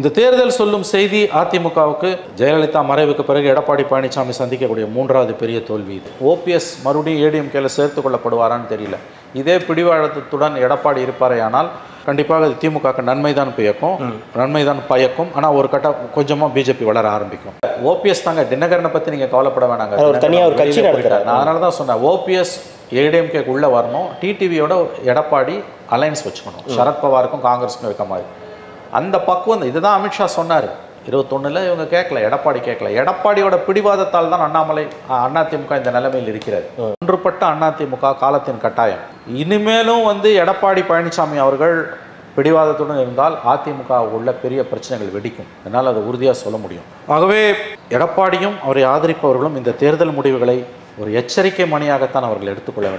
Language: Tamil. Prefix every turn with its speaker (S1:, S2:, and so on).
S1: இந்த தேர்தல் சொல்லும் செய்தி அதிமுகவுக்கு ஜெயலலிதா மறைவுக்கு பிறகு எடப்பாடி பழனிசாமி சந்திக்கக்கூடிய மூன்றாவது பெரிய தோல்வி இது ஓபிஎஸ் மறுபடியும் ஏடிஎம்கேல சேர்த்து கொள்ளப்படுவாரான்னு தெரியல இதே பிடிவாதத்துடன் எடப்பாடி இருப்பாரேயானால் கண்டிப்பாக அது திமுகக்கு நன்மை தான் பயக்கும் நன்மை தான் பயக்கும் ஆனால் ஒரு கட்ட கொஞ்சமாக பிஜேபி வளர ஆரம்பிக்கும் ஓபிஎஸ் தாங்க தினகரனை பற்றி நீங்கள் கவலைப்பட வேணாங்க
S2: அவர் தனியா ஒரு கட்சி
S1: வெளியில
S2: நடத்துறாரு.
S1: போயிட்டாரு. நான் அதனால தான் சொன்னேன் ஓபிஎஸ் ஏடிஎம்கேக்கு உள்ளே வரணும் டிடிவியோட எடப்பாடி அலைன்ஸ் வச்சுக்கணும் சரத்பவாருக்கும் காங்கிரஸுக்கும் இருக்க மாதிரி அந்த பக்குவம் இதுதான் அமித்ஷா சொன்னார் இருபத்தொன்னில் இவங்க கேட்கல எடப்பாடி கேட்கல எடப்பாடியோட பிடிவாதத்தால் தான் அண்ணாமலை அ- அதிமுக இந்த நிலைமையில் இருக்கிறது ஒன்றுபட்ட அதிமுக காலத்தின் கட்டாயம் இனிமேலும் வந்து எடப்பாடி பழனிசாமி அவர்கள் பிடிவாதத்துடன் இருந்தால் அதிமுக உள்ள பெரிய பிரச்சனைகள் வெடிக்கும் என்னால் அதை உறுதியாக சொல்ல முடியும் ஆகவே எடப்பாடியும் அவரை ஆதரிப்பவர்களும் இந்த தேர்தல் முடிவுகளை ஒரு எச்சரிக்கை மணியாகத்தான் அவர்கள் எடுத்துக்கொள்ள வேண்டும்